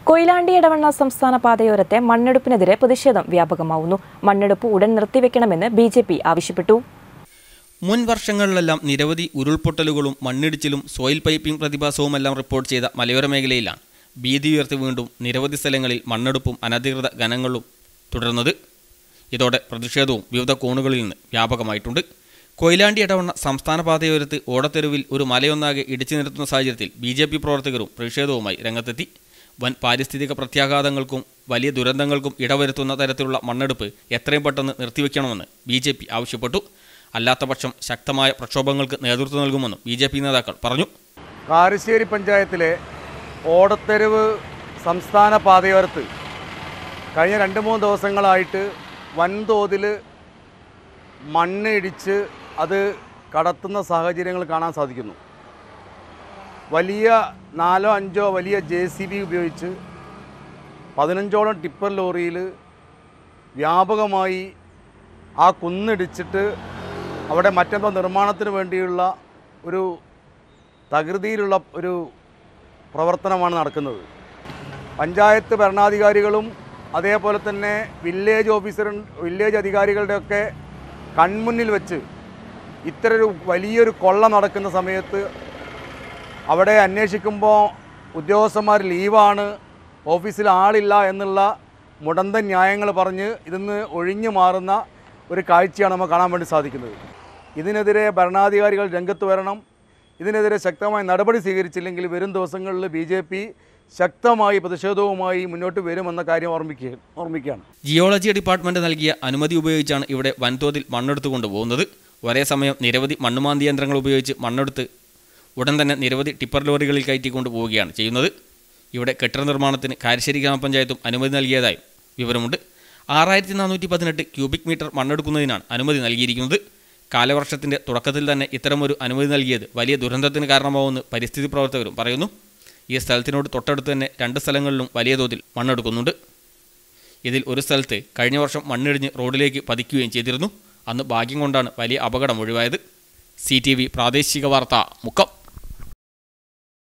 കൊയിലാണ്ടി ഇടവണ്ണ സംസ്ഥാന പാതയോരത്തെ മണ്ണെടുപ്പിനെതിരെ പ്രതിഷേധം വ്യാപകമാവുന്നു മണ്ണെടുപ്പ് ഉടൻ നിർത്തിവെക്കണമെന്ന് ബി ജെ പി ആവശ്യപ്പെട്ടു മുൻ വർഷങ്ങളിലെല്ലാം നിരവധി ഉരുൾപൊട്ടലുകളും മണ്ണിടിച്ചിലും സോയിൽ പൈപ്പിംഗ് പ്രതിഭാസവുമെല്ലാം റിപ്പോർട്ട് ചെയ്ത മലയോര മേഖലയിലാണ് ഭീതി ഉയർത്തി വീണ്ടും നിരവധി സ്ഥലങ്ങളിൽ മണ്ണെടുപ്പും അനധികൃത ഖനനങ്ങളും തുടരുന്നത് ഇതോടെ പ്രതിഷേധവും വിവിധ കോണുകളിൽ നിന്ന് വ്യാപകമായിട്ടുണ്ട് കൊയിലാണ്ടി ഇടവണ്ണ സംസ്ഥാന പാതയോരത്ത് ഓടത്തെരുവിൽ ഒരു മലയൊന്നാകെ ഇടിച്ചു നിരത്തുന്ന സാഹചര്യത്തിൽ ബി ജെ പി പ്രവർത്തകരും പ്രതിഷേധവുമായി രംഗത്തെത്തി വൻ പാരിസ്ഥിതിക പ്രത്യാഘാതങ്ങൾക്കും വലിയ ദുരന്തങ്ങൾക്കും ഇടവരുത്തുന്ന തരത്തിലുള്ള മണ്ണെടുപ്പ് എത്രയും പെട്ടെന്ന് നിർത്തിവെക്കണമെന്ന് ബി ജെ പി ആവശ്യപ്പെട്ടു അല്ലാത്തപക്ഷം ശക്തമായ പ്രക്ഷോഭങ്ങൾക്ക് നേതൃത്വം നൽകുമെന്നും ബി ജെ പി നേതാക്കൾ പറഞ്ഞു കാരശ്ശേരി പഞ്ചായത്തിലെ ഓടത്തെരുവ് സംസ്ഥാന പാതയോരത്ത് കഴിഞ്ഞ രണ്ട് മൂന്ന് ദിവസങ്ങളായിട്ട് വൻതോതിൽ മണ്ണ് ഇടിച്ച് അത് കടത്തുന്ന സാഹചര്യങ്ങൾ കാണാൻ സാധിക്കുന്നു വലിയ നാലോ അഞ്ചോ വലിയ ജെ സി ബി ഉപയോഗിച്ച് പതിനഞ്ചോളം ടിപ്പർ ലോറിയിൽ വ്യാപകമായി ആ കുന്നിടിച്ചിട്ട് അവിടെ മറ്റെന്തോ നിർമ്മാണത്തിന് വേണ്ടിയുള്ള ഒരു തകൃതിയിലുള്ള ഒരു പ്രവർത്തനമാണ് നടക്കുന്നത് പഞ്ചായത്ത് ഭരണാധികാരികളും അതേപോലെ തന്നെ വില്ലേജ് ഓഫീസറും വില്ലേജ് അധികാരികളുടെയൊക്കെ കൺമുന്നിൽ വെച്ച് ഇത്തരൊരു വലിയൊരു കൊള്ള നടക്കുന്ന സമയത്ത് അവിടെ അന്വേഷിക്കുമ്പോൾ ഉദ്യോഗസ്ഥന്മാർ ലീവാണ് ഓഫീസിൽ ആളില്ല എന്നുള്ള മുടന്തൻ ന്യായങ്ങൾ പറഞ്ഞ് ഇതിന്ന് ഒഴിഞ്ഞു മാറുന്ന ഒരു കാഴ്ചയാണ് നമുക്ക് കാണാൻ വേണ്ടി സാധിക്കുന്നത് ഇതിനെതിരെ ഭരണാധികാരികൾ രംഗത്ത് വരണം ഇതിനെതിരെ ശക്തമായ നടപടി സ്വീകരിച്ചില്ലെങ്കിൽ വരും ദിവസങ്ങളിൽ ബി ജെ പി ശക്തമായി പ്രതിഷേധവുമായി മുന്നോട്ട് വരുമെന്ന കാര്യം ഓർമ്മിക്കുക ഓർമ്മിക്കുകയാണ് ജിയോളജി ഡിപ്പാർട്ട്മെന്റ് നൽകിയ അനുമതി ഉപയോഗിച്ചാണ് ഇവിടെ വൻതോതിൽ മണ്ണെടുത്ത് കൊണ്ടുപോകുന്നത് ഒരേ സമയം നിരവധി മണ്ണുമാന്തി യന്ത്രങ്ങൾ ഉപയോഗിച്ച് മണ്ണെടുത്ത് ഉടൻ തന്നെ നിരവധി ടിപ്പർ ലോറികളിൽ കയറ്റിക്കൊണ്ട് പോവുകയാണ് ചെയ്യുന്നത് ഇവിടെ കെട്ടിട നിർമ്മാണത്തിന് കാരശ്ശേരി ഗ്രാമപഞ്ചായത്തും അനുമതി നൽകിയതായും വിവരമുണ്ട് ആറായിരത്തി നാനൂറ്റി പതിനെട്ട് ക്യൂബിക് മീറ്റർ മണ്ണെടുക്കുന്നതിനാണ് അനുമതി നൽകിയിരിക്കുന്നത് കാലവർഷത്തിന്റെ തുടക്കത്തിൽ തന്നെ ഇത്തരമൊരു അനുമതി നൽകിയത് വലിയ ദുരന്തത്തിന് കാരണമാവുമെന്ന് പരിസ്ഥിതി പ്രവർത്തകരും പറയുന്നു ഈ സ്ഥലത്തിനോട് തൊട്ടടുത്ത് തന്നെ രണ്ട് സ്ഥലങ്ങളിലും വലിയ തോതിൽ മണ്ണെടുക്കുന്നുണ്ട് ഇതിൽ ഒരു സ്ഥലത്ത് കഴിഞ്ഞ വർഷം മണ്ണിടിഞ്ഞ് റോഡിലേക്ക് പതിക്കുകയും ചെയ്തിരുന്നു അന്ന് ഭാഗ്യം കൊണ്ടാണ് വലിയ അപകടം ഒഴിവായത് സി ടി വി പ്രാദേശിക വാർത്ത മുക്കം